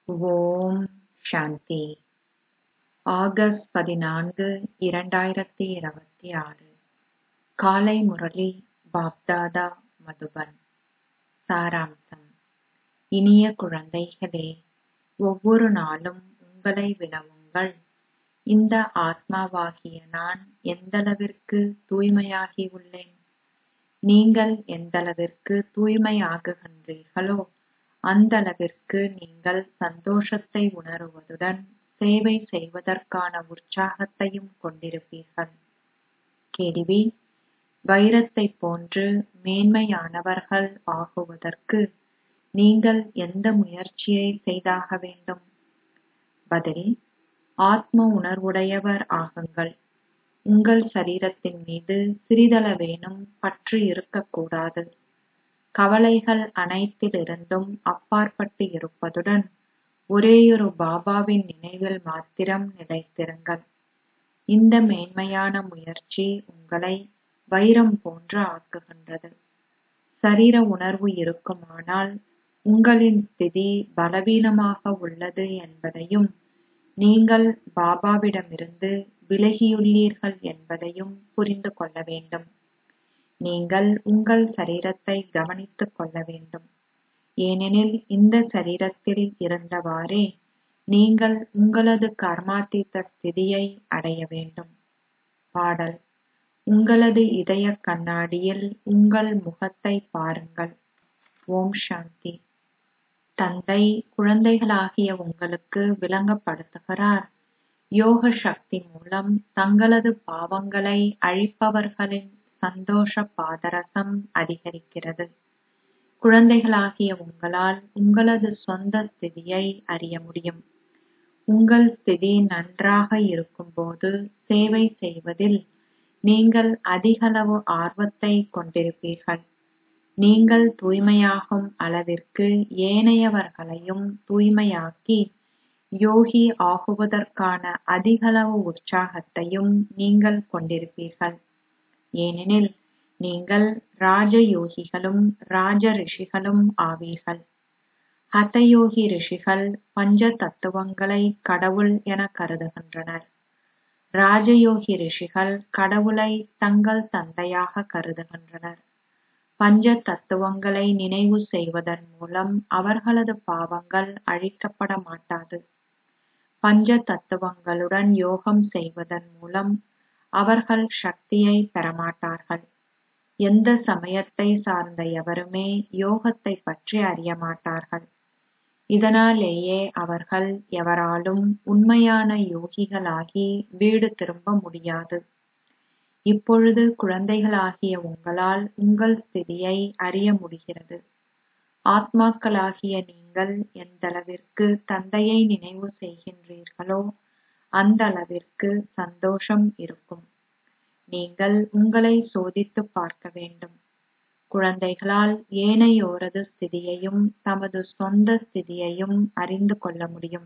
ஓம் சாந்தி August பதினான்கு இரண்டாயிரத்தி இருபத்தி ஆறு காலை முரளி பாப்தாதா மதுபன் சாராம்சம் இனிய குழந்தைகளே ஒவ்வொரு நாளும் உங்களை வினவுங்கள் இந்த ஆத்மாவாகிய நான் எந்தளவிற்கு தூய்மையாகி உள்ளேன் நீங்கள் எந்தளவிற்கு தூய்மையாகுகின்றீர்களோ அந்தளவிற்கு நீங்கள் சந்தோஷத்தை உணருவதுடன் சேவை செய்வதற்கான உற்சாகத்தையும் கொண்டிருப்பீர்கள் கேள்வி வைரத்தைப் போன்று மேன்மையானவர்கள் ஆகுவதற்கு நீங்கள் எந்த முயற்சியை செய்தாக வேண்டும் பதில் ஆத்ம உணர்வுடையவர் ஆகுங்கள் உங்கள் சரீரத்தின் மீது சிறிதளவேனும் பற்று இருக்கக்கூடாது கவலைகள் அனைத்திலிருந்தும் அப்பாற்பட்டு இருப்பதுடன் ஒரேயொரு பாபாவின் நினைவில் மாத்திரம் நிலைத்திருங்கள் இந்த மேன்மையான முயற்சி உங்களை வைரம் போன்று ஆக்குகின்றது சரீர உணர்வு இருக்குமானால் உங்களின் ஸ்திதி பலவீனமாக உள்ளது என்பதையும் நீங்கள் பாபாவிடமிருந்து விலகியுள்ளீர்கள் என்பதையும் புரிந்து கொள்ள வேண்டும் நீங்கள் உங்கள் சரீரத்தை கவனித்துக் கொள்ள வேண்டும் ஏனெனில் இந்த சரீரத்தில் இருந்தவாறே நீங்கள் உங்களது கர்மாத்தீத ஸ்திதியை அடைய வேண்டும் பாடல் உங்களது இதயக் கண்ணாடியில் உங்கள் முகத்தை பாருங்கள் ஓம் சாந்தி தந்தை குழந்தைகளாகிய உங்களுக்கு விளங்கப்படுத்துகிறார் யோக சக்தி மூலம் தங்களது பாவங்களை அழிப்பவர்களின் சந்தோஷ பாதரசம் அதிகரிக்கிறது குழந்தைகளாகிய உங்களால் உங்களது சொந்த ஸ்திதியை அறிய முடியும் உங்கள் ஸ்திதி நன்றாக இருக்கும்போது சேவை செய்வதில் நீங்கள் அதிகளவு ஆர்வத்தை கொண்டிருப்பீர்கள் நீங்கள் தூய்மையாகும் அளவிற்கு ஏனையவர்களையும் தூய்மையாக்கி யோகி ஆகுவதற்கான அதிகளவு உற்சாகத்தையும் நீங்கள் கொண்டிருப்பீர்கள் ஏனெனில் நீங்கள் ராஜயோகிகளும் ராஜ ரிஷிகளும் ஆவீர்கள் ஹதயோகி ரிஷிகள் பஞ்ச தத்துவங்களை கடவுள் என கருதுகின்றனர் ராஜயோகி ரிஷிகள் கடவுளை தங்கள் தந்தையாக கருதுகின்றனர் பஞ்ச தத்துவங்களை நினைவு செய்வதன் மூலம் அவர்களது பாவங்கள் அழிக்கப்பட மாட்டாது பஞ்ச தத்துவங்களுடன் யோகம் செய்வதன் மூலம் அவர்கள் சக்தியை பெறமாட்டார்கள் எந்த சமயத்தை சார்ந்த எவருமே யோகத்தை பற்றி அறிய மாட்டார்கள் இதனாலேயே அவர்கள் எவராலும் உண்மையான யோகிகளாகி வீடு திரும்ப முடியாது இப்பொழுது குழந்தைகளாகிய உங்களால் உங்கள் ஸ்திதியை அறிய முடிகிறது ஆத்மாக்களாகிய நீங்கள் எந்தளவிற்கு தந்தையை நினைவு செய்கின்றீர்களோ அந்த அளவிற்கு சந்தோஷம் இருக்கும் நீங்கள் உங்களை சோதித்துப் பார்க்க வேண்டும் குழந்தைகளால் ஏனையோரது ஸ்திதியையும் தமது சொந்த ஸ்திதியையும் அறிந்து கொள்ள முடியும்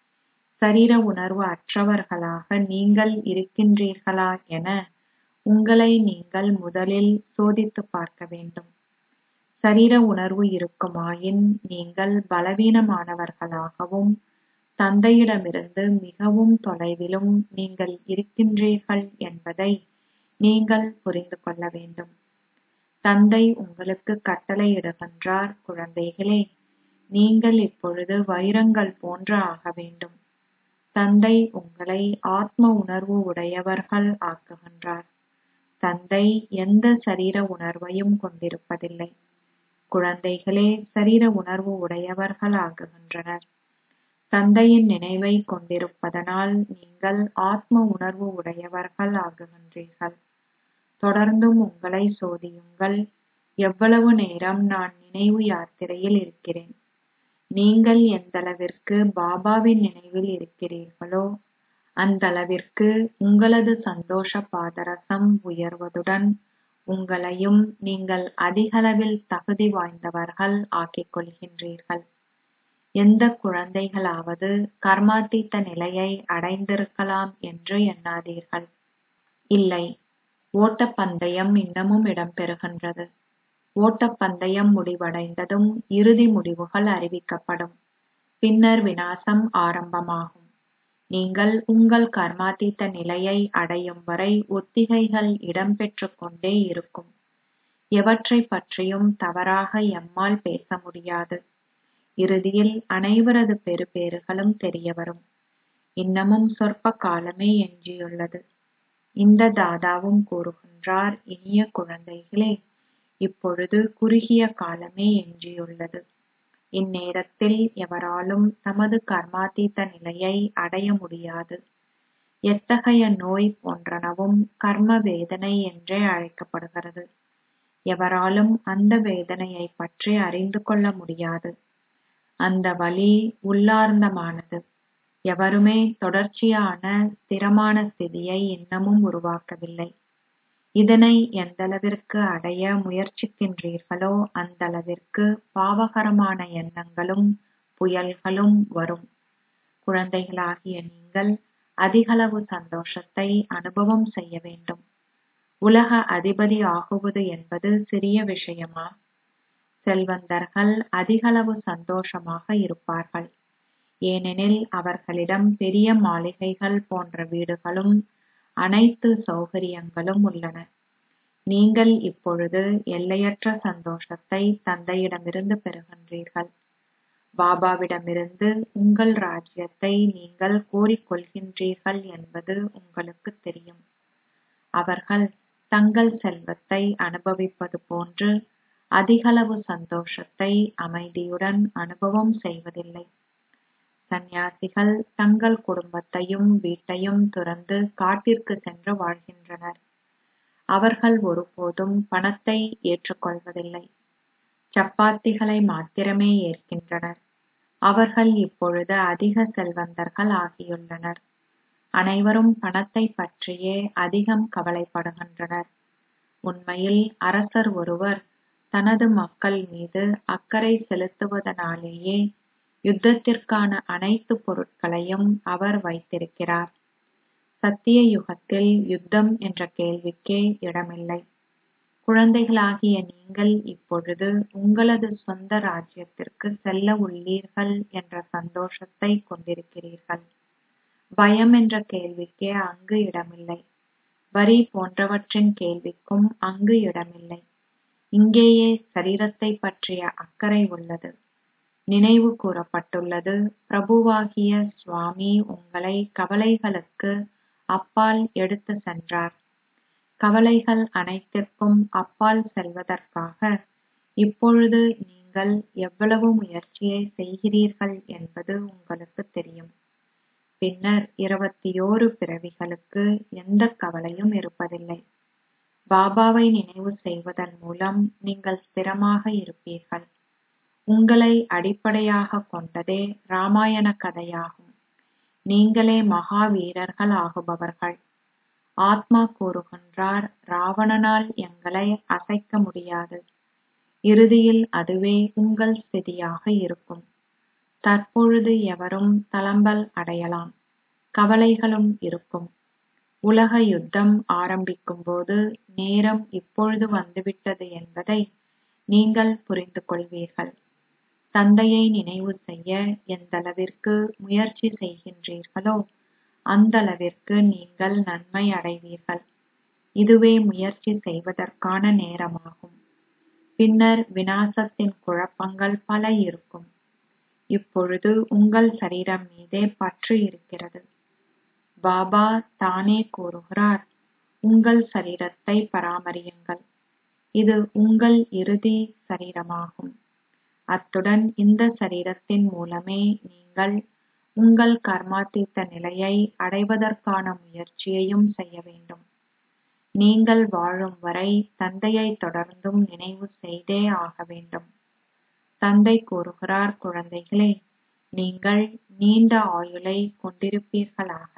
சரீர உணர்வு அற்றவர்களாக நீங்கள் இருக்கின்றீர்களா என உங்களை நீங்கள் முதலில் சோதித்துப் பார்க்க வேண்டும் சரீர உணர்வு இருக்குமாயின் நீங்கள் பலவீனமானவர்களாகவும் தந்தையிடமிருந்து மிகவும் தொலைவிலும் நீங்கள் இருக்கின்றீர்கள் என்பதை நீங்கள் புரிந்து கொள்ள வேண்டும் தந்தை உங்களுக்கு கட்டளையிடுகின்றார் குழந்தைகளே நீங்கள் இப்பொழுது வைரங்கள் போன்று ஆக வேண்டும் தந்தை உங்களை ஆத்ம உணர்வு உடையவர்கள் ஆக்குகின்றார் தந்தை எந்த சரீர உணர்வையும் கொண்டிருப்பதில்லை குழந்தைகளே சரீர உணர்வு உடையவர்கள் ஆகுகின்றனர் தந்தையின் நினைவை கொண்டிருப்பதனால் நீங்கள் ஆத்ம உணர்வு உடையவர்கள் ஆகுகின்றீர்கள் தொடர்ந்தும் உங்களை சோதியுங்கள் எவ்வளவு நேரம் நான் நினைவு யாத்திரையில் இருக்கிறேன் நீங்கள் எந்தளவிற்கு பாபாவின் நினைவில் இருக்கிறீர்களோ அந்தளவிற்கு உங்களது சந்தோஷ பாதரசம் உயர்வதுடன் உங்களையும் நீங்கள் அதிகளவில் தகுதி வாய்ந்தவர்கள் ஆக்கிக் கொள்கின்றீர்கள் எந்த குழந்தைகளாவது கர்மாத்தீத்த நிலையை அடைந்திருக்கலாம் என்று எண்ணாதீர்கள் இல்லை ஓட்டப்பந்தயம் இன்னமும் இடம்பெறுகின்றது ஓட்டப்பந்தயம் முடிவடைந்ததும் இறுதி முடிவுகள் அறிவிக்கப்படும் பின்னர் விநாசம் ஆரம்பமாகும் நீங்கள் உங்கள் கர்மாதீத்த நிலையை அடையும் வரை ஒத்திகைகள் இடம்பெற்றுக் கொண்டே இருக்கும் எவற்றைப் பற்றியும் தவறாக எம்மால் பேச முடியாது இறுதியில் அனைவரது பெறுபேறுகளும் தெரியவரும் இன்னமும் சொற்ப காலமே எஞ்சியுள்ளது இந்த தாதாவும் கூறுகின்றார் இனிய குழந்தைகளே இப்பொழுது குறுகிய காலமே எஞ்சியுள்ளது இந்நேரத்தில் எவராலும் தமது கர்மாதீத்த நிலையை அடைய முடியாது எத்தகைய நோய் போன்றனவும் கர்ம வேதனை என்றே அழைக்கப்படுகிறது எவராலும் அந்த வேதனையை பற்றி அறிந்து கொள்ள முடியாது அந்த வலி உள்ளார்ந்தமானது எவருமே தொடர்ச்சியான ஸ்திரமான ஸ்திதியை இன்னமும் உருவாக்கவில்லை இதனை எந்தளவிற்கு அடைய முயற்சிக்கின்றீர்களோ அந்தளவிற்கு பாவகரமான எண்ணங்களும் புயல்களும் வரும் குழந்தைகளாகிய நீங்கள் அதிகளவு சந்தோஷத்தை அனுபவம் செய்ய வேண்டும் உலக அதிபதி ஆகுவது என்பது சிறிய விஷயமா செல்வந்தர்கள் அதிகளவு சந்தோஷமாக இருப்பார்கள் ஏனெனில் அவர்களிடம் பெரிய மாளிகைகள் போன்ற வீடுகளும் அனைத்து சௌகரியங்களும் உள்ளன நீங்கள் இப்பொழுது எல்லையற்ற சந்தோஷத்தை தந்தையிடமிருந்து பெறுகின்றீர்கள் பாபாவிடமிருந்து உங்கள் ராஜ்யத்தை நீங்கள் கோரிக்கொள்கின்றீர்கள் என்பது உங்களுக்கு தெரியும் அவர்கள் தங்கள் செல்வத்தை அனுபவிப்பது போன்று அதிகளவு சந்தோஷத்தை அமைதியுடன் அனுபவம் செய்வதில்லை சந்நியாசிகள் தங்கள் குடும்பத்தையும் வீட்டையும் துறந்து காட்டிற்கு சென்று வாழ்கின்றனர் அவர்கள் ஒருபோதும் பணத்தை ஏற்றுக்கொள்வதில்லை சப்பாத்திகளை மாத்திரமே ஏற்கின்றனர் அவர்கள் இப்பொழுது அதிக செல்வந்தர்கள் ஆகியுள்ளனர் அனைவரும் பணத்தை பற்றியே அதிகம் கவலைப்படுகின்றனர் உண்மையில் அரசர் ஒருவர் தனது மக்கள் மீது அக்கறை செலுத்துவதனாலேயே யுத்தத்திற்கான அனைத்து பொருட்களையும் அவர் வைத்திருக்கிறார் சத்திய யுகத்தில் யுத்தம் என்ற கேள்விக்கே இடமில்லை குழந்தைகளாகிய நீங்கள் இப்பொழுது உங்களது சொந்த ராஜ்யத்திற்கு செல்ல உள்ளீர்கள் என்ற சந்தோஷத்தை கொண்டிருக்கிறீர்கள் பயம் என்ற கேள்விக்கே அங்கு இடமில்லை வரி போன்றவற்றின் கேள்விக்கும் அங்கு இடமில்லை இங்கேயே சரீரத்தை பற்றிய அக்கறை உள்ளது நினைவு கூறப்பட்டுள்ளது பிரபுவாகிய சுவாமி உங்களை கவலைகளுக்கு அப்பால் எடுத்து சென்றார் கவலைகள் அனைத்திற்கும் அப்பால் செல்வதற்காக இப்பொழுது நீங்கள் எவ்வளவு முயற்சியை செய்கிறீர்கள் என்பது உங்களுக்கு தெரியும் பின்னர் இருபத்தியோரு பிறவிகளுக்கு எந்த கவலையும் இருப்பதில்லை பாபாவை நினைவு செய்வதன் மூலம் நீங்கள் ஸ்திரமாக இருப்பீர்கள் உங்களை அடிப்படையாக கொண்டதே ராமாயண கதையாகும் நீங்களே மகா வீரர்கள் ஆகுபவர்கள் ஆத்மா கூறுகின்றார் ராவணனால் எங்களை அசைக்க முடியாது இறுதியில் அதுவே உங்கள் ஸ்திதியாக இருக்கும் தற்பொழுது எவரும் தளம்பல் அடையலாம் கவலைகளும் இருக்கும் உலக யுத்தம் ஆரம்பிக்கும் போது நேரம் இப்பொழுது வந்துவிட்டது என்பதை நீங்கள் புரிந்து கொள்வீர்கள் தந்தையை நினைவு செய்ய எந்தளவிற்கு முயற்சி செய்கின்றீர்களோ அந்தளவிற்கு நீங்கள் நன்மை அடைவீர்கள் இதுவே முயற்சி செய்வதற்கான நேரமாகும் பின்னர் விநாசத்தின் குழப்பங்கள் பல இருக்கும் இப்பொழுது உங்கள் சரீரம் மீதே பற்று இருக்கிறது பாபா தானே கூறுகிறார் உங்கள் சரீரத்தை பராமரியுங்கள் இது உங்கள் இறுதி சரீரமாகும் அத்துடன் இந்த சரீரத்தின் மூலமே நீங்கள் உங்கள் கர்மாத்தீத்த நிலையை அடைவதற்கான முயற்சியையும் செய்ய வேண்டும் நீங்கள் வாழும் வரை தந்தையை தொடர்ந்தும் நினைவு செய்தே ஆக வேண்டும் தந்தை கூறுகிறார் குழந்தைகளே நீங்கள் நீண்ட ஆயுளை கொண்டிருப்பீர்களாக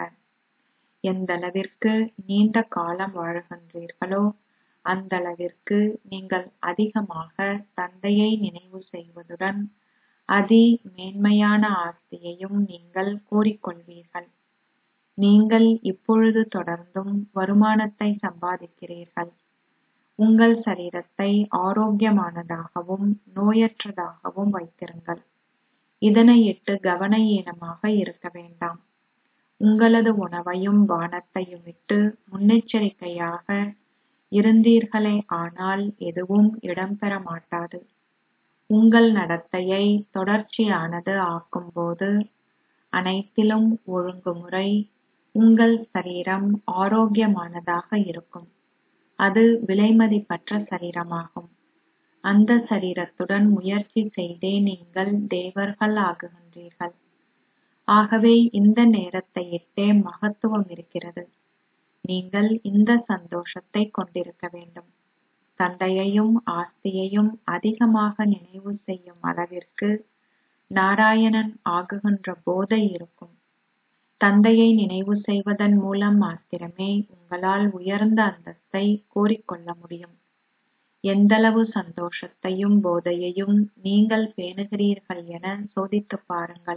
எந்தளவிற்கு நீண்ட காலம் வாழுகின்றீர்களோ அந்தளவிற்கு நீங்கள் அதிகமாக தந்தையை நினைவு செய்வதுடன் அதி மேன்மையான ஆஸ்தியையும் நீங்கள் கோரிக்கொள்வீர்கள் நீங்கள் இப்பொழுது தொடர்ந்தும் வருமானத்தை சம்பாதிக்கிறீர்கள் உங்கள் சரீரத்தை ஆரோக்கியமானதாகவும் நோயற்றதாகவும் வைத்திருங்கள் இதனையிட்டு கவன ஈனமாக இருக்க வேண்டாம் உங்களது உணவையும் பானத்தையும் இட்டு முன்னெச்சரிக்கையாக இருந்தீர்களே ஆனால் எதுவும் இடம்பெற மாட்டாது உங்கள் நடத்தையை தொடர்ச்சியானது ஆக்கும்போது அனைத்திலும் ஒழுங்குமுறை உங்கள் சரீரம் ஆரோக்கியமானதாக இருக்கும் அது விலைமதிப்பற்ற சரீரமாகும் அந்த சரீரத்துடன் முயற்சி செய்தே நீங்கள் தேவர்கள் ஆகுகின்றீர்கள் ஆகவே இந்த நேரத்தை இட்டே மகத்துவம் இருக்கிறது நீங்கள் இந்த சந்தோஷத்தை கொண்டிருக்க வேண்டும் தந்தையையும் ஆஸ்தியையும் அதிகமாக நினைவு செய்யும் அளவிற்கு நாராயணன் ஆகுகின்ற போதை இருக்கும் தந்தையை நினைவு செய்வதன் மூலம் மாத்திரமே உங்களால் உயர்ந்த அந்தஸ்தை கோரிக்கொள்ள முடியும் எந்தளவு சந்தோஷத்தையும் போதையையும் நீங்கள் பேணுகிறீர்கள் என சோதித்துப் பாருங்கள்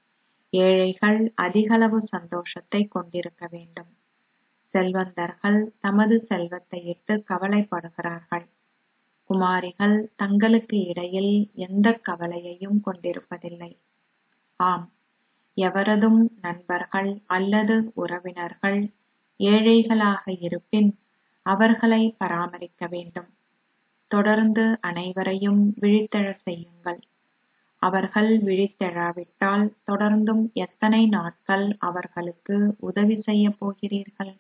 ஏழைகள் அதிகளவு சந்தோஷத்தை கொண்டிருக்க வேண்டும் செல்வந்தர்கள் தமது செல்வத்தை இட்டு கவலைப்படுகிறார்கள் குமாரிகள் தங்களுக்கு இடையில் எந்த கவலையையும் கொண்டிருப்பதில்லை ஆம் எவரதும் நண்பர்கள் அல்லது உறவினர்கள் ஏழைகளாக இருப்பின் அவர்களை பராமரிக்க வேண்டும் தொடர்ந்து அனைவரையும் விழித்தெழச் செய்யுங்கள் அவர்கள் விழித்தெழாவிட்டால் தொடர்ந்தும் எத்தனை நாட்கள் அவர்களுக்கு உதவி செய்யப் போகிறீர்கள்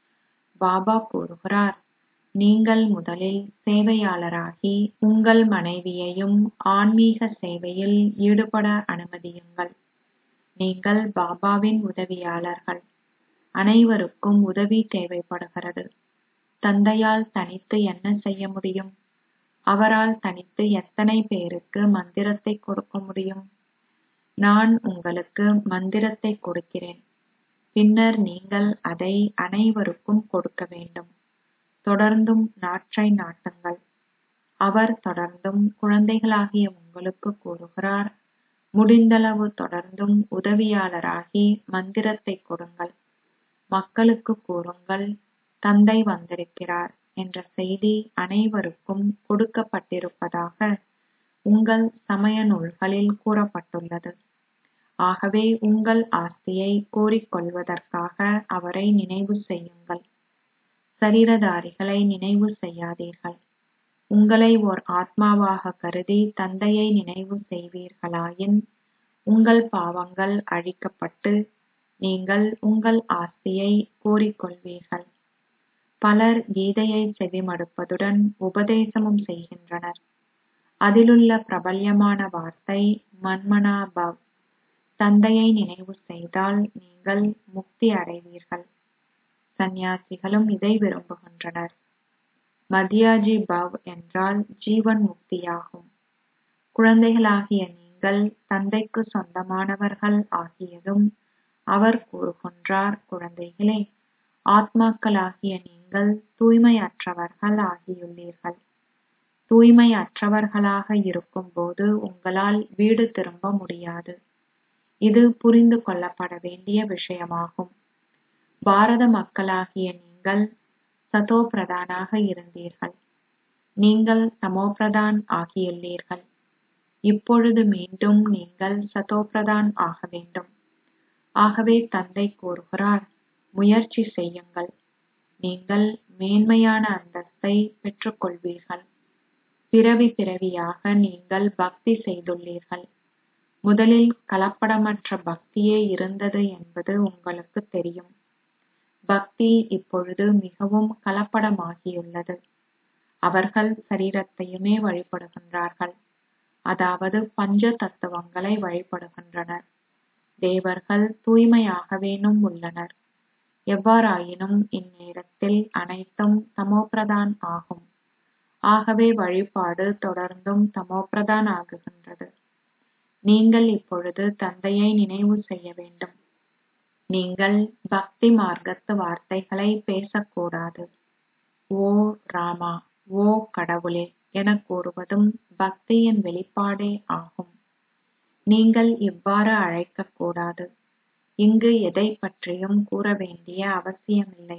பாபா கூறுகிறார் நீங்கள் முதலில் சேவையாளராகி உங்கள் மனைவியையும் ஆன்மீக சேவையில் ஈடுபட அனுமதியுங்கள் நீங்கள் பாபாவின் உதவியாளர்கள் அனைவருக்கும் உதவி தேவைப்படுகிறது தந்தையால் தனித்து என்ன செய்ய முடியும் அவரால் தனித்து எத்தனை பேருக்கு மந்திரத்தை கொடுக்க முடியும் நான் உங்களுக்கு மந்திரத்தை கொடுக்கிறேன் பின்னர் நீங்கள் அதை அனைவருக்கும் கொடுக்க வேண்டும் தொடர்ந்தும் நாற்றை நாட்டுங்கள் அவர் தொடர்ந்தும் குழந்தைகளாகிய உங்களுக்கு கூறுகிறார் முடிந்தளவு தொடர்ந்தும் உதவியாளராகி மந்திரத்தை கொடுங்கள் மக்களுக்கு கூறுங்கள் தந்தை வந்திருக்கிறார் என்ற செய்தி அனைவருக்கும் கொடுக்கப்பட்டிருப்பதாக உங்கள் சமய நூல்களில் கூறப்பட்டுள்ளது ஆகவே உங்கள் ஆஸ்தியை கோரிக்கொள்வதற்காக அவரை நினைவு செய்யுங்கள் சரீரதாரிகளை நினைவு செய்யாதீர்கள் உங்களை ஓர் ஆத்மாவாக கருதி தந்தையை நினைவு செய்வீர்களாயின் உங்கள் பாவங்கள் அழிக்கப்பட்டு நீங்கள் உங்கள் ஆஸ்தியை கோரிக்கொள்வீர்கள் பலர் கீதையை செவிமடுப்பதுடன் உபதேசமும் செய்கின்றனர் அதிலுள்ள பிரபல்யமான வார்த்தை மன்மனா பவ் தந்தையை நினைவு செய்தால் நீங்கள் முக்தி அடைவீர்கள் சந்நியாசிகளும் இதை விரும்புகின்றனர் மதியாஜி பவ் என்றால் ஜீவன் முக்தியாகும் குழந்தைகளாகிய நீங்கள் தந்தைக்கு சொந்தமானவர்கள் ஆகியதும் அவர் கூறுகின்றார் குழந்தைகளே ஆத்மாக்களாகிய நீங்கள் தூய்மையற்றவர்கள் ஆகியுள்ளீர்கள் தூய்மையற்றவர்களாக இருக்கும்போது உங்களால் வீடு திரும்ப முடியாது இது புரிந்து கொள்ளப்பட வேண்டிய விஷயமாகும் பாரத மக்களாகிய நீங்கள் சதோ பிரதானாக இருந்தீர்கள் நீங்கள் தமோபிரதான் ஆகியுள்ளீர்கள் இப்பொழுது மீண்டும் நீங்கள் சதோபிரதான் ஆக வேண்டும் ஆகவே தந்தை கூறுகிறார் முயற்சி செய்யுங்கள் நீங்கள் மேன்மையான அந்தஸ்தை பெற்றுக்கொள்வீர்கள் பிறவி பிறவியாக நீங்கள் பக்தி செய்துள்ளீர்கள் முதலில் கலப்படமற்ற பக்தியே இருந்தது என்பது உங்களுக்கு தெரியும் பக்தி இப்பொழுது மிகவும் கலப்படமாகியுள்ளது அவர்கள் சரீரத்தையுமே வழிபடுகின்றார்கள் அதாவது பஞ்ச தத்துவங்களை வழிபடுகின்றனர் தேவர்கள் தூய்மையாகவேனும் உள்ளனர் எவ்வாறாயினும் இந்நேரத்தில் அனைத்தும் தமோபிரதான் ஆகும் ஆகவே வழிபாடு தொடர்ந்தும் தமோபிரதான் ஆகுகின்றது நீங்கள் இப்பொழுது தந்தையை நினைவு செய்ய வேண்டும் நீங்கள் பக்தி மார்க்கத்து வார்த்தைகளை பேசக்கூடாது ஓ ராமா ஓ கடவுளே என கூறுவதும் பக்தியின் வெளிப்பாடே ஆகும் நீங்கள் இவ்வாறு அழைக்கக்கூடாது இங்கு எதை பற்றியும் கூற வேண்டிய அவசியமில்லை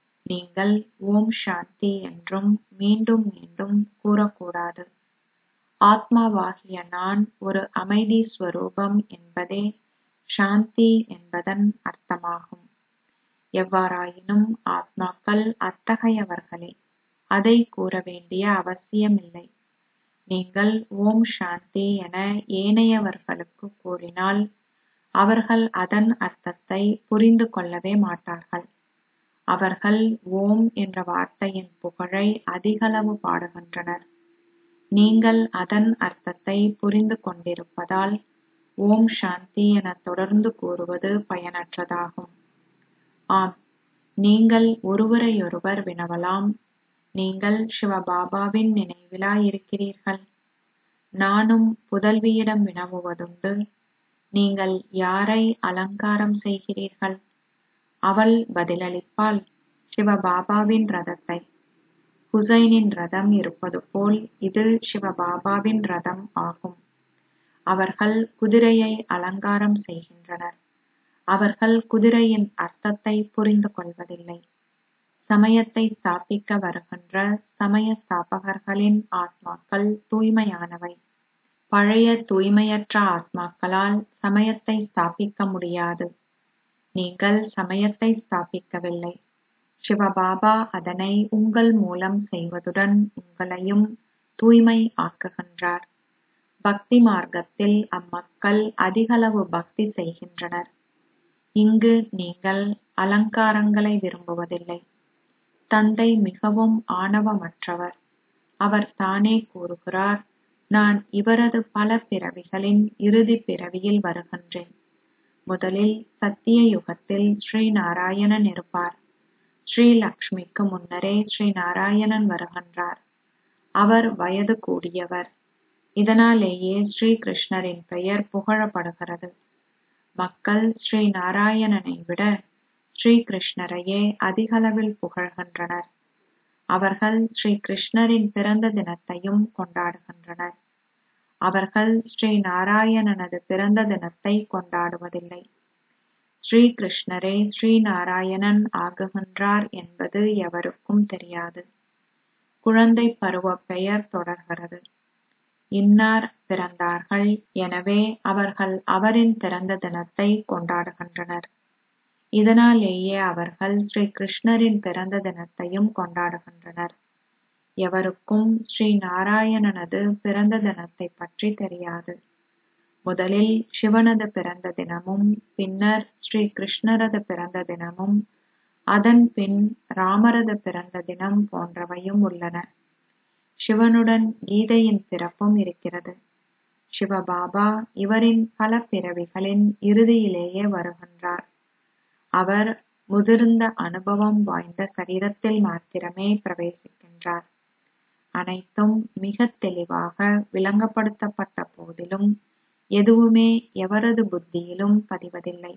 நீங்கள் ஓம் சாந்தி என்றும் மீண்டும் மீண்டும் கூறக்கூடாது ஆத்மாவாகிய நான் ஒரு அமைதி ஸ்வரூபம் என்பதே சாந்தி என்பதன் அர்த்தமாகும் எவ்வாறாயினும் ஆத்மாக்கள் அத்தகையவர்களே அதை கூற வேண்டிய அவசியமில்லை நீங்கள் ஓம் சாந்தி என ஏனையவர்களுக்கு கூறினால் அவர்கள் அதன் அர்த்தத்தை புரிந்து கொள்ளவே மாட்டார்கள் அவர்கள் ஓம் என்ற வார்த்தையின் புகழை அதிகளவு பாடுகின்றனர் நீங்கள் அதன் அர்த்தத்தை புரிந்து கொண்டிருப்பதால் ஓம் சாந்தி என தொடர்ந்து கூறுவது பயனற்றதாகும் ஆம் நீங்கள் ஒருவரையொருவர் வினவலாம் நீங்கள் சிவபாபாவின் நினைவிலா இருக்கிறீர்கள் நானும் புதல்வியிடம் வினவுவதுண்டு நீங்கள் யாரை அலங்காரம் செய்கிறீர்கள் அவள் பதிலளிப்பாள் சிவபாபாவின் ரதத்தை ஹுசைனின் ரதம் இருப்பது போல் இது சிவபாபாவின் ரதம் ஆகும் அவர்கள் குதிரையை அலங்காரம் செய்கின்றனர் அவர்கள் குதிரையின் அர்த்தத்தை புரிந்து கொள்வதில்லை சமயத்தை ஸ்தாபிக்க வருகின்ற சமய ஸ்தாபகர்களின் ஆத்மாக்கள் தூய்மையானவை பழைய தூய்மையற்ற ஆத்மாக்களால் சமயத்தை ஸ்தாபிக்க முடியாது நீங்கள் சமயத்தை ஸ்தாபிக்கவில்லை சிவபாபா அதனை உங்கள் மூலம் செய்வதுடன் உங்களையும் தூய்மை ஆக்குகின்றார் பக்தி மார்க்கத்தில் அம்மக்கள் அதிகளவு பக்தி செய்கின்றனர் இங்கு நீங்கள் அலங்காரங்களை விரும்புவதில்லை தந்தை மிகவும் ஆணவமற்றவர் அவர் தானே கூறுகிறார் நான் இவரது பல பிறவிகளின் இறுதி பிறவியில் வருகின்றேன் முதலில் சத்திய யுகத்தில் ஸ்ரீ நாராயணன் இருப்பார் ஸ்ரீ லக்ஷ்மிக்கு முன்னரே ஸ்ரீ நாராயணன் வருகின்றார் அவர் வயது கூடியவர் இதனாலேயே ஸ்ரீ கிருஷ்ணரின் பெயர் புகழப்படுகிறது மக்கள் ஸ்ரீ நாராயணனை விட ஸ்ரீ கிருஷ்ணரையே அதிகளவில் புகழ்கின்றனர் அவர்கள் ஸ்ரீ கிருஷ்ணரின் பிறந்த தினத்தையும் கொண்டாடுகின்றனர் அவர்கள் ஸ்ரீ நாராயணனது பிறந்த தினத்தை கொண்டாடுவதில்லை ஸ்ரீ கிருஷ்ணரே ஸ்ரீ நாராயணன் ஆகுகின்றார் என்பது எவருக்கும் தெரியாது குழந்தை பருவ பெயர் தொடர்கிறது இன்னார் பிறந்தார்கள் எனவே அவர்கள் அவரின் பிறந்த தினத்தை கொண்டாடுகின்றனர் இதனாலேயே அவர்கள் ஸ்ரீ கிருஷ்ணரின் பிறந்த தினத்தையும் கொண்டாடுகின்றனர் எவருக்கும் ஸ்ரீ நாராயணனது பிறந்த தினத்தை பற்றி தெரியாது முதலில் சிவனது பிறந்த தினமும் பின்னர் ஸ்ரீ கிருஷ்ணரது பிறந்த தினமும் அதன் பின் ராமரது பிறந்த தினம் போன்றவையும் உள்ளன சிவனுடன் கீதையின் பிறப்பும் இருக்கிறது சிவபாபா இவரின் பல பிறவிகளின் இறுதியிலேயே வருகின்றார் அவர் முதிர்ந்த அனுபவம் வாய்ந்த சரீரத்தில் மாத்திரமே பிரவேசிக்கின்றார் அனைத்தும் மிக தெளிவாக விளங்கப்படுத்தப்பட்ட போதிலும் எதுவுமே எவரது புத்தியிலும் பதிவதில்லை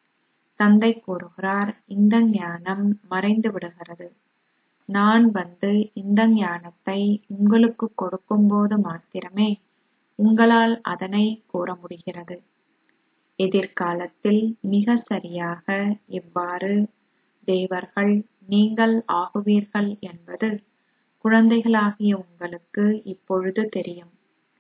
தந்தை கூறுகிறார் இந்த ஞானம் மறைந்து விடுகிறது நான் வந்து இந்த ஞானத்தை உங்களுக்கு கொடுக்கும்போது மாத்திரமே உங்களால் அதனை கூற முடிகிறது எதிர்காலத்தில் மிக சரியாக இவ்வாறு தேவர்கள் நீங்கள் ஆகுவீர்கள் என்பது குழந்தைகளாகிய உங்களுக்கு இப்பொழுது தெரியும்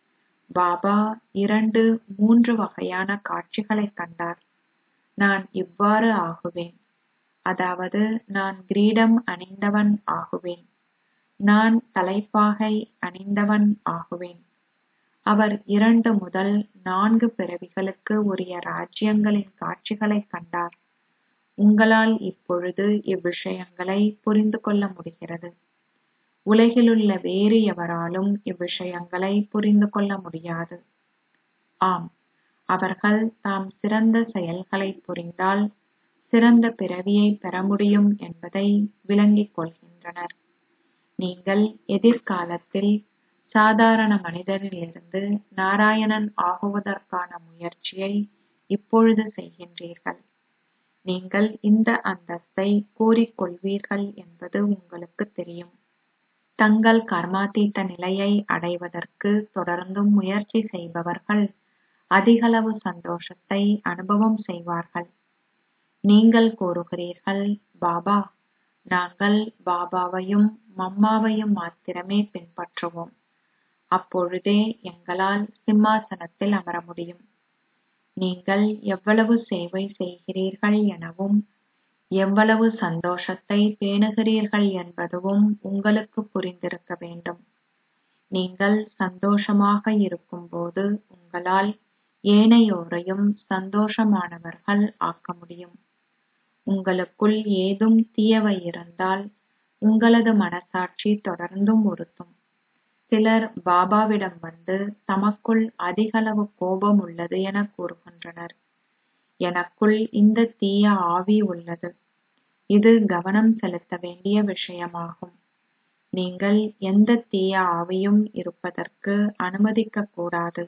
பாபா இரண்டு மூன்று வகையான காட்சிகளை கண்டார் நான் இவ்வாறு ஆகுவேன் அதாவது நான் கிரீடம் அணிந்தவன் ஆகுவேன் நான் தலைப்பாகை அணிந்தவன் ஆகுவேன் அவர் இரண்டு முதல் நான்கு பிறவிகளுக்கு உரிய ராஜ்யங்களின் காட்சிகளைக் கண்டார் உங்களால் இப்பொழுது இவ்விஷயங்களை புரிந்து கொள்ள முடிகிறது உலகிலுள்ள வேறு எவராலும் இவ்விஷயங்களை புரிந்து கொள்ள முடியாது ஆம் அவர்கள் தாம் சிறந்த செயல்களை புரிந்தால் சிறந்த பிறவியை பெற முடியும் என்பதை விளங்கிக் கொள்கின்றனர் நீங்கள் எதிர்காலத்தில் சாதாரண மனிதனிலிருந்து நாராயணன் ஆகுவதற்கான முயற்சியை இப்பொழுது செய்கின்றீர்கள் நீங்கள் இந்த அந்தஸ்தை கோரிக்கொள்வீர்கள் என்பது உங்களுக்கு தெரியும் தங்கள் கர்மாத்தீத்த நிலையை அடைவதற்கு தொடர்ந்தும் முயற்சி செய்பவர்கள் அதிகளவு சந்தோஷத்தை அனுபவம் செய்வார்கள் நீங்கள் கூறுகிறீர்கள் பாபா நாங்கள் பாபாவையும் மம்மாவையும் மாத்திரமே பின்பற்றுவோம் அப்பொழுதே எங்களால் சிம்மாசனத்தில் அமர முடியும் நீங்கள் எவ்வளவு சேவை செய்கிறீர்கள் எனவும் எவ்வளவு சந்தோஷத்தை பேணுகிறீர்கள் என்பதுவும் உங்களுக்கு புரிந்திருக்க வேண்டும் நீங்கள் சந்தோஷமாக இருக்கும்போது உங்களால் ஏனையோரையும் சந்தோஷமானவர்கள் ஆக்க முடியும் உங்களுக்குள் ஏதும் தீயவை இருந்தால் உங்களது மனசாட்சி தொடர்ந்தும் உறுத்தும் சிலர் பாபாவிடம் வந்து தமக்குள் அதிகளவு கோபம் உள்ளது என கூறுகின்றனர் எனக்குள் இந்த தீய ஆவி உள்ளது இது கவனம் செலுத்த வேண்டிய விஷயமாகும் நீங்கள் எந்த தீய ஆவியும் இருப்பதற்கு அனுமதிக்க கூடாது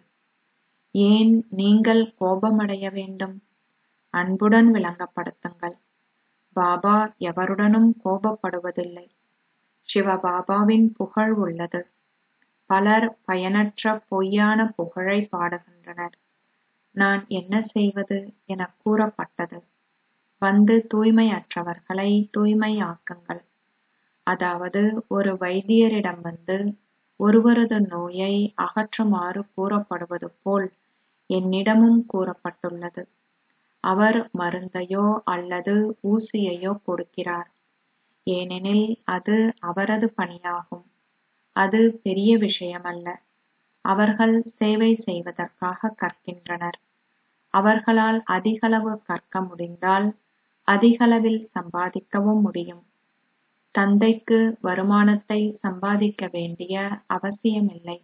ஏன் நீங்கள் கோபமடைய வேண்டும் அன்புடன் விளங்கப்படுத்துங்கள் பாபா எவருடனும் கோபப்படுவதில்லை சிவபாபாவின் புகழ் உள்ளது பலர் பயனற்ற பொய்யான புகழை பாடுகின்றனர் நான் என்ன செய்வது என கூறப்பட்டது வந்து தூய்மையற்றவர்களை தூய்மையாக்குங்கள் அதாவது ஒரு வைத்தியரிடம் வந்து ஒருவரது நோயை அகற்றுமாறு கூறப்படுவது போல் என்னிடமும் கூறப்பட்டுள்ளது அவர் மருந்தையோ அல்லது ஊசியையோ கொடுக்கிறார் ஏனெனில் அது அவரது பணியாகும் அது பெரிய விஷயமல்ல அவர்கள் சேவை செய்வதற்காக கற்கின்றனர் அவர்களால் அதிகளவு கற்க முடிந்தால் அதிகளவில் சம்பாதிக்கவும் முடியும் தந்தைக்கு வருமானத்தை சம்பாதிக்க வேண்டிய அவசியமில்லை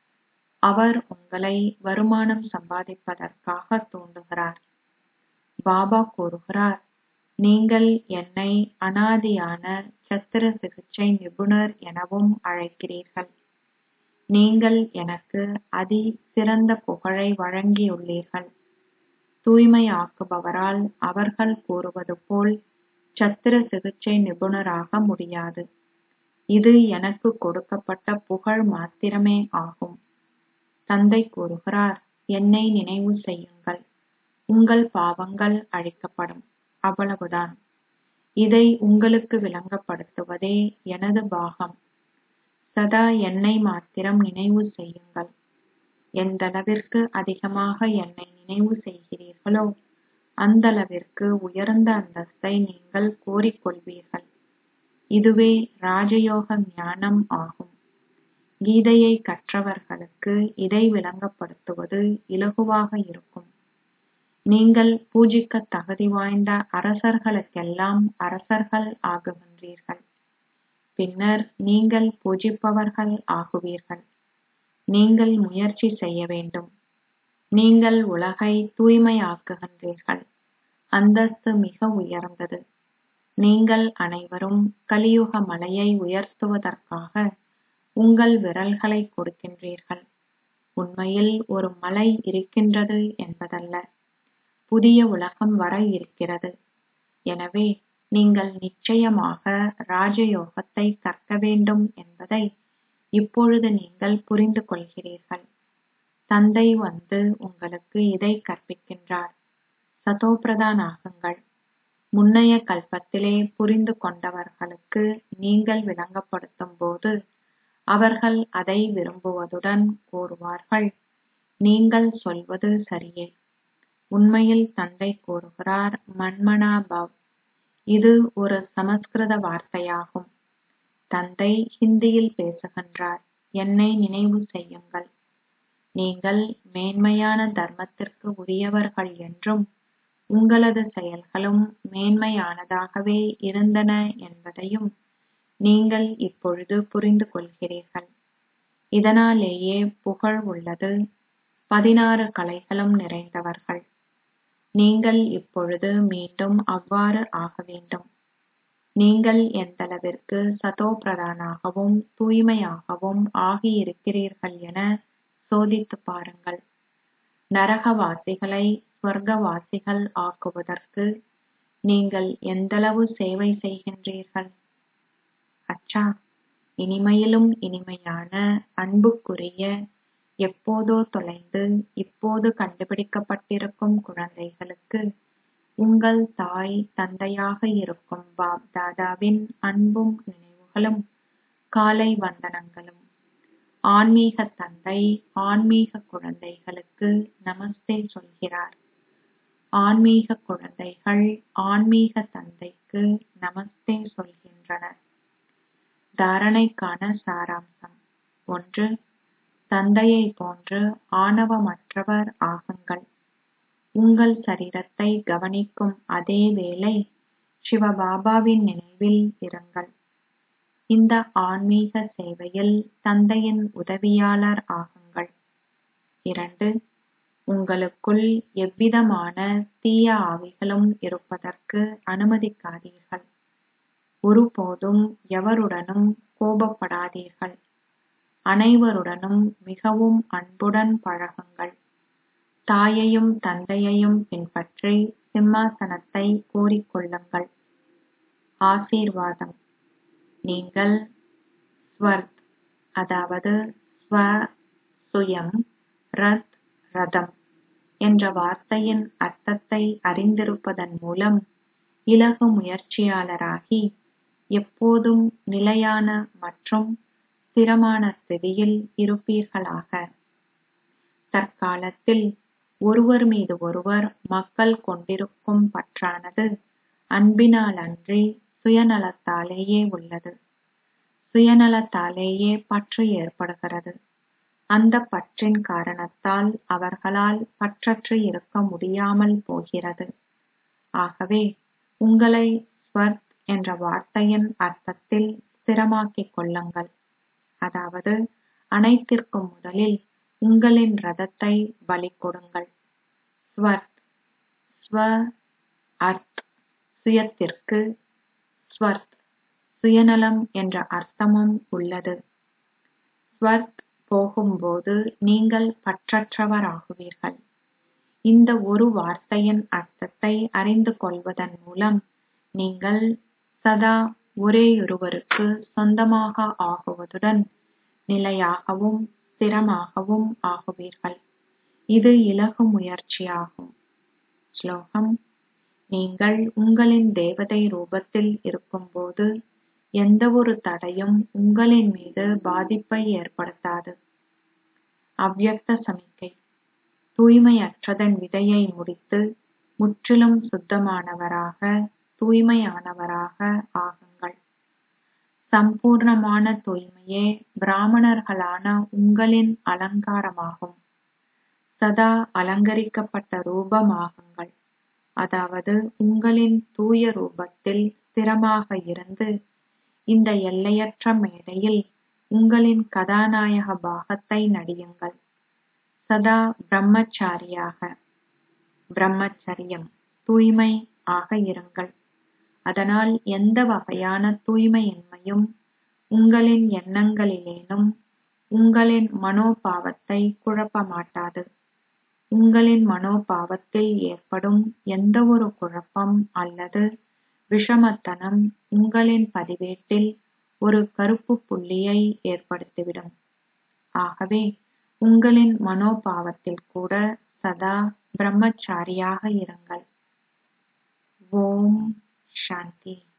அவர் உங்களை வருமானம் சம்பாதிப்பதற்காக தூண்டுகிறார் பாபா கூறுகிறார் நீங்கள் என்னை அனாதியான சத்திர சிகிச்சை நிபுணர் எனவும் அழைக்கிறீர்கள் நீங்கள் எனக்கு அதி சிறந்த புகழை வழங்கியுள்ளீர்கள் தூய்மையாக்குபவரால் அவர்கள் கூறுவது போல் சத்திர சிகிச்சை நிபுணராக முடியாது இது எனக்கு கொடுக்கப்பட்ட புகழ் மாத்திரமே ஆகும் தந்தை கூறுகிறார் என்னை நினைவு செய்யுங்கள் உங்கள் பாவங்கள் அழிக்கப்படும் அவ்வளவுதான் இதை உங்களுக்கு விளங்கப்படுத்துவதே எனது பாகம் சதா என்னை மாத்திரம் நினைவு செய்யுங்கள் எந்தளவிற்கு அதிகமாக என்னை நினைவு செய்கிறீர்களோ அந்தளவிற்கு உயர்ந்த அந்தஸ்தை நீங்கள் கோரிக்கொள்வீர்கள் இதுவே ராஜயோக ஞானம் ஆகும் கீதையை கற்றவர்களுக்கு இதை விளங்கப்படுத்துவது இலகுவாக இருக்கும் நீங்கள் பூஜிக்க தகுதி வாய்ந்த அரசர்களுக்கெல்லாம் அரசர்கள் ஆகுகின்றீர்கள் பின்னர் நீங்கள் பூஜிப்பவர்கள் ஆகுவீர்கள் நீங்கள் முயற்சி செய்ய வேண்டும் நீங்கள் உலகை தூய்மையாக்குகின்றீர்கள் அந்தஸ்து மிக உயர்ந்தது நீங்கள் அனைவரும் கலியுக மலையை உயர்த்துவதற்காக உங்கள் விரல்களை கொடுக்கின்றீர்கள் உண்மையில் ஒரு மலை இருக்கின்றது என்பதல்ல புதிய உலகம் வர இருக்கிறது எனவே நீங்கள் நிச்சயமாக ராஜயோகத்தை கற்க வேண்டும் என்பதை இப்பொழுது நீங்கள் புரிந்து கொள்கிறீர்கள் தந்தை வந்து உங்களுக்கு இதை கற்பிக்கின்றார் சதோபிரதான் ஆகுங்கள் முன்னைய கல்பத்திலே புரிந்து கொண்டவர்களுக்கு நீங்கள் விளங்கப்படுத்தும் போது அவர்கள் அதை விரும்புவதுடன் கூறுவார்கள் நீங்கள் சொல்வது சரியே உண்மையில் தந்தை கூறுகிறார் மன்மனா பவ் இது ஒரு சமஸ்கிருத வார்த்தையாகும் தந்தை ஹிந்தியில் பேசுகின்றார் என்னை நினைவு செய்யுங்கள் நீங்கள் மேன்மையான தர்மத்திற்கு உரியவர்கள் என்றும் உங்களது செயல்களும் மேன்மையானதாகவே இருந்தன என்பதையும் நீங்கள் இப்பொழுது புரிந்து கொள்கிறீர்கள் இதனாலேயே புகழ் உள்ளது பதினாறு கலைகளும் நிறைந்தவர்கள் நீங்கள் இப்பொழுது மீண்டும் அவ்வாறு ஆக வேண்டும் நீங்கள் எந்தளவிற்கு சதோபிரதானாகவும் தூய்மையாகவும் ஆகியிருக்கிறீர்கள் என சோதித்துப் பாருங்கள் நரகவாசிகளை சுவர்க்கவாசிகள் ஆக்குவதற்கு நீங்கள் எந்தளவு சேவை செய்கின்றீர்கள் அச்சா இனிமையிலும் இனிமையான அன்புக்குரிய எப்போதோ தொலைந்து இப்போது கண்டுபிடிக்கப்பட்டிருக்கும் குழந்தைகளுக்கு உங்கள் தாய் தந்தையாக இருக்கும் பாப் தாதாவின் அன்பும் நினைவுகளும் காலை வந்தனங்களும் ஆன்மீக தந்தை ஆன்மீக குழந்தைகளுக்கு நமஸ்தே சொல்கிறார் ஆன்மீக குழந்தைகள் ஆன்மீக தந்தைக்கு நமஸ்தே சொல்கின்றனர் தாரணைக்கான சாராம்சம் ஒன்று தந்தையை போன்று ஆணவமற்றவர் ஆகுங்கள் உங்கள் சரீரத்தை கவனிக்கும் அதே வேளை சிவபாபாவின் நினைவில் இருங்கள் இந்த ஆன்மீக சேவையில் தந்தையின் உதவியாளர் ஆகுங்கள் இரண்டு உங்களுக்குள் எவ்விதமான தீய ஆவிகளும் இருப்பதற்கு அனுமதிக்காதீர்கள் ஒருபோதும் எவருடனும் கோபப்படாதீர்கள் அனைவருடனும் மிகவும் அன்புடன் பழகுங்கள் தாயையும் தந்தையையும் பின்பற்றி சிம்மாசனத்தை கோரிக்கொள்ளுங்கள் ஆசீர்வாதம் நீங்கள் ஸ்வர்த் அதாவது ஸ்வ சுயம் ரத் ரதம் என்ற வார்த்தையின் அர்த்தத்தை அறிந்திருப்பதன் மூலம் இலகு முயற்சியாளராகி எப்போதும் நிலையான மற்றும் ஸ்திரமான ஸ்திதியில் இருப்பீர்களாக தற்காலத்தில் ஒருவர் மீது ஒருவர் மக்கள் கொண்டிருக்கும் பற்றானது அன்பினால் அன்றி சுயநலத்தாலேயே உள்ளது சுயநலத்தாலேயே பற்று ஏற்படுகிறது அந்த பற்றின் காரணத்தால் அவர்களால் பற்றற்று இருக்க முடியாமல் போகிறது ஆகவே உங்களை ஸ்வர்த் என்ற வார்த்தையின் அர்த்தத்தில் ஸ்திரமாக்கிக் கொள்ளுங்கள் அதாவது அனைத்திற்கும் முதலில் உங்களின் ரதத்தை பலி கொடுங்கள் ஸ்வர்த் ஸ்வ அர்த் சுயத்திற்கு ஸ்வர்த் சுயநலம் என்ற அர்த்தமும் உள்ளது ஸ்வர்த் போகும்போது நீங்கள் பற்றற்றவராகுவீர்கள் இந்த ஒரு வார்த்தையின் அர்த்தத்தை அறிந்து கொள்வதன் மூலம் நீங்கள் சதா ஒரேயொருவருக்கு சொந்தமாக ஆகுவதுடன் நிலையாகவும் ஸ்திரமாகவும் ஆகுவீர்கள் இது இலகு முயற்சியாகும் ஸ்லோகம் நீங்கள் உங்களின் தேவதை ரூபத்தில் இருக்கும்போது எந்தவொரு தடையும் உங்களின் மீது பாதிப்பை ஏற்படுத்தாது அவ்யக்த சமிக்கை தூய்மையற்றதன் விதையை முடித்து முற்றிலும் சுத்தமானவராக தூய்மையானவராக ஆகுங்கள் சம்பூர்ணமான தூய்மையே பிராமணர்களான உங்களின் அலங்காரமாகும் சதா அலங்கரிக்கப்பட்ட ரூபமாகுங்கள் அதாவது உங்களின் தூய ரூபத்தில் ஸ்திரமாக இருந்து இந்த எல்லையற்ற மேடையில் உங்களின் கதாநாயக பாகத்தை நடியுங்கள் சதா பிரம்மச்சாரியாக பிரம்மச்சரியம் தூய்மை ஆக இருங்கள் அதனால் எந்த வகையான தூய்மையின்மையும் உங்களின் எண்ணங்களிலேனும் உங்களின் மனோபாவத்தை குழப்ப மாட்டாது உங்களின் மனோபாவத்தில் ஏற்படும் எந்தவொரு குழப்பம் அல்லது விஷமத்தனம் உங்களின் பதிவேட்டில் ஒரு கருப்பு புள்ளியை ஏற்படுத்திவிடும் ஆகவே உங்களின் மனோபாவத்தில் கூட சதா பிரம்மச்சாரியாக இருங்கள் ஓம் சாந்தி